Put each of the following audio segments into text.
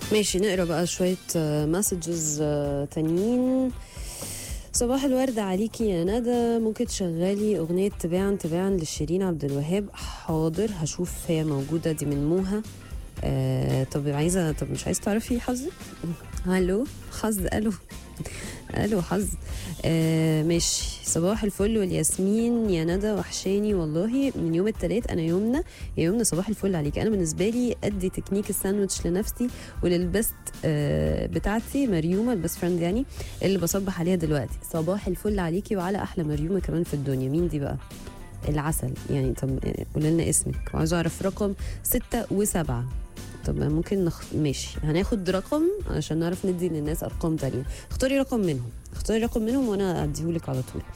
ماشي نقرا بقى شوية مسجز تانيين صباح الورد عليكي يا ندى ممكن تشغلي أغنية تباعا تباعا لشيرين عبد الوهاب حاضر هشوف هي موجودة دي من موها آه طب عايزة طب مش عايز تعرفي حظك هلو حظ ألو ألو حظ آه ماشي صباح الفل والياسمين يا ندى وحشاني والله من يوم التلات انا يومنا يا يومنا صباح الفل عليك انا بالنسبه لي ادي تكنيك الساندوتش لنفسي وللبست آه بتاعتي مريومه البست فريند يعني اللي بصبح عليها دلوقتي صباح الفل عليكي وعلى احلى مريومه كمان في الدنيا مين دي بقى العسل يعني طب قولي لنا اسمك وعايزه اعرف رقم ستة وسبعة طب ممكن نخ... ماشي هناخد رقم عشان نعرف ندي للناس ارقام تانية اختاري رقم منهم اختاري رقم منهم وانا اديهولك على طول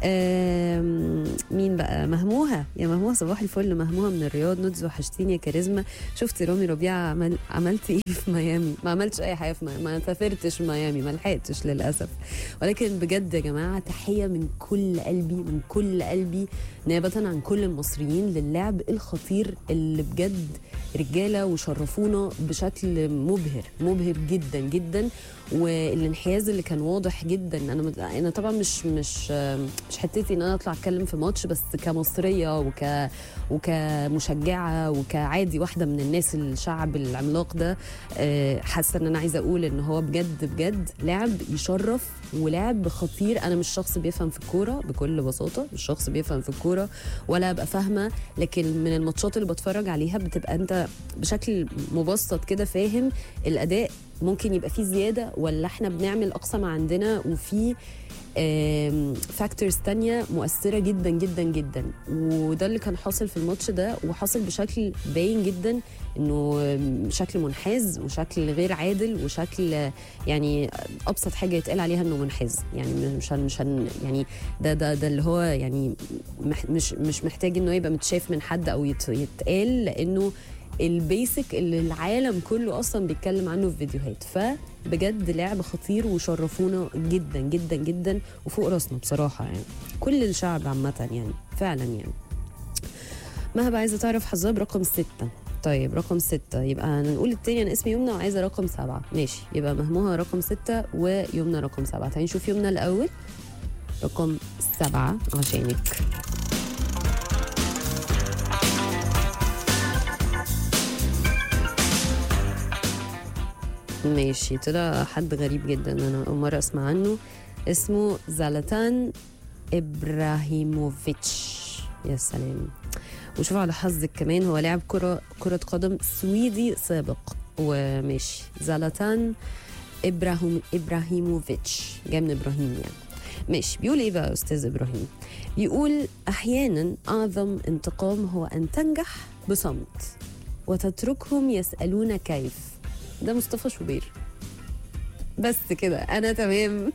آم، مين بقى مهموها يا مهموها صباح الفل مهموها من الرياض ندز وحشتيني يا كاريزما شفتي رامي ربيعه عمل عملتي ايه في ميامي ما عملتش اي حاجه في ميامي ما سافرتش ميامي ما لحقتش للاسف ولكن بجد يا جماعه تحيه من كل قلبي من كل قلبي نيابه عن كل المصريين للعب الخطير اللي بجد رجاله وشرفونا بشكل مبهر مبهر جدا جدا والانحياز اللي كان واضح جدا انا مت- انا طبعا مش مش مش حتتي ان انا اطلع اتكلم في ماتش بس كمصريه وك وكمشجعه وكعادي واحده من الناس الشعب العملاق ده آه، حاسه ان انا عايزه اقول ان هو بجد بجد لعب يشرف ولعب خطير انا مش شخص بيفهم في الكوره بكل بساطه مش شخص بيفهم في الكوره ولا ابقى فاهمه لكن من الماتشات اللي بتفرج عليها بتبقى انت بشكل مبسط كده فاهم الاداء ممكن يبقى فيه زياده ولا احنا بنعمل اقصى ما عندنا وفي فاكتورز تانية مؤثرة جدا جدا جدا وده اللي كان حاصل في الماتش ده وحاصل بشكل باين جدا انه آم، شكل منحاز وشكل غير عادل وشكل آه، يعني ابسط حاجه يتقال عليها انه منحاز يعني مش هن مش هن يعني ده ده ده اللي هو يعني مح مش مش محتاج انه يبقى متشاف من حد او يت يتقال لانه البيسك اللي العالم كله اصلا بيتكلم عنه في فيديوهات فبجد لعب خطير وشرفونا جدا جدا جدا وفوق راسنا بصراحه يعني كل الشعب عامه يعني فعلا يعني مهبة عايزة تعرف حظها برقم ستة طيب رقم ستة يبقى هنقول التاني أنا اسمي يمنى وعايزة رقم سبعة ماشي يبقى مهموها رقم ستة ويمنى رقم سبعة تعالي نشوف يمنى الأول رقم سبعة عشانك ماشي طلع حد غريب جدا انا اول مره اسمع عنه اسمه زلاتان ابراهيموفيتش يا سلام وشوف على حظك كمان هو لاعب كرة كرة قدم سويدي سابق وماشي زلاتان ابراهيم ابراهيموفيتش جاي من ابراهيم يعني ماشي بيقول ايه بقى يا استاذ ابراهيم بيقول احيانا اعظم انتقام هو ان تنجح بصمت وتتركهم يسالون كيف ده مصطفى شوبير بس كده انا تمام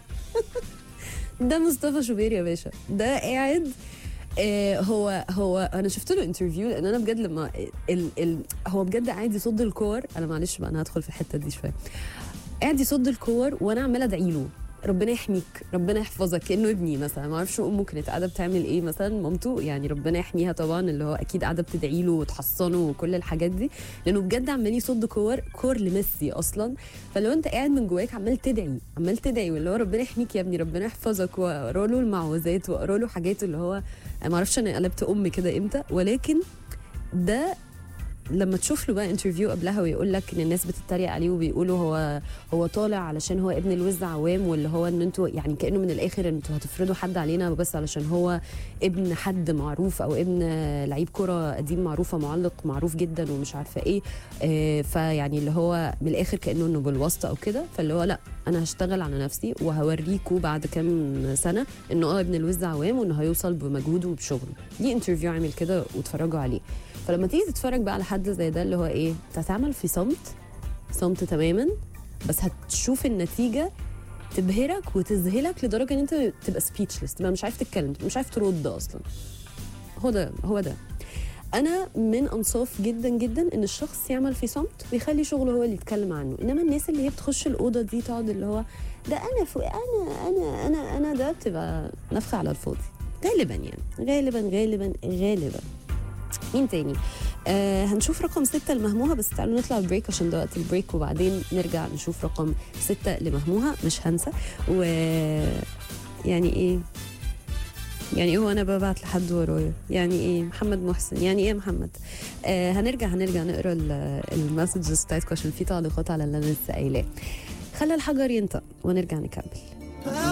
ده مصطفى شوبير يا باشا ده قاعد آه هو هو انا شفت له انترفيو لان انا بجد لما ال ال هو بجد قاعد يصد الكور انا معلش بقى انا هدخل في الحته دي شويه قاعد يصد الكور وانا عماله ادعي له ربنا يحميك ربنا يحفظك كانه ابني مثلا ما اعرفش امه كانت قاعده بتعمل ايه مثلا مامته يعني ربنا يحميها طبعا اللي هو اكيد قاعده بتدعي له وتحصنه وكل الحاجات دي لانه بجد عمال يصد كور كور لميسي اصلا فلو انت قاعد من جواك عمال تدعي عمال تدعي واللي هو ربنا يحميك يا ابني ربنا يحفظك واقرا له المعوذات واقرا له حاجات اللي هو أنا ما اعرفش انا قلبت ام كده امتى ولكن ده لما تشوف له بقى انترفيو قبلها ويقول لك ان الناس بتتريق عليه وبيقولوا هو هو طالع علشان هو ابن الوز عوام واللي هو ان انتوا يعني كانه من الاخر ان انتوا هتفرضوا حد علينا بس علشان هو ابن حد معروف او ابن لعيب كره قديم معروفه معلق معروف جدا ومش عارفه ايه آه فيعني اللي هو من الاخر كانه انه بالواسطه او كده فاللي هو لا انا هشتغل على نفسي وهوريكوا بعد كام سنه انه اه ابن الوز عوام وانه هيوصل بمجهوده وبشغله ليه انترفيو عامل كده واتفرجوا عليه فلما تيجي تتفرج بقى على حد زي ده اللي هو ايه انت هتعمل في صمت صمت تماما بس هتشوف النتيجه تبهرك وتذهلك لدرجه ان انت تبقى سبيتشلس تبقى مش عارف تتكلم تبقى مش عارف ترد اصلا هو ده هو ده انا من انصاف جدا جدا ان الشخص يعمل في صمت ويخلي شغله هو اللي يتكلم عنه انما الناس اللي هي بتخش الاوضه دي تقعد اللي هو ده انا فوق انا انا انا انا ده بتبقى نفخه على الفاضي غالبا يعني غالبا غالبا غالبا مين تاني آه هنشوف رقم ستة لمهموها بس تعالوا نطلع البريك عشان ده وقت البريك وبعدين نرجع نشوف رقم ستة لمهموها مش هنسى و يعني ايه يعني ايه وانا ببعت لحد ورايا يعني ايه محمد محسن يعني ايه محمد آه هنرجع هنرجع نقرا المسجز بتاعتكم عشان في تعليقات على اللي انا لسه قايلاه خلى الحجر ينطق ونرجع نكمل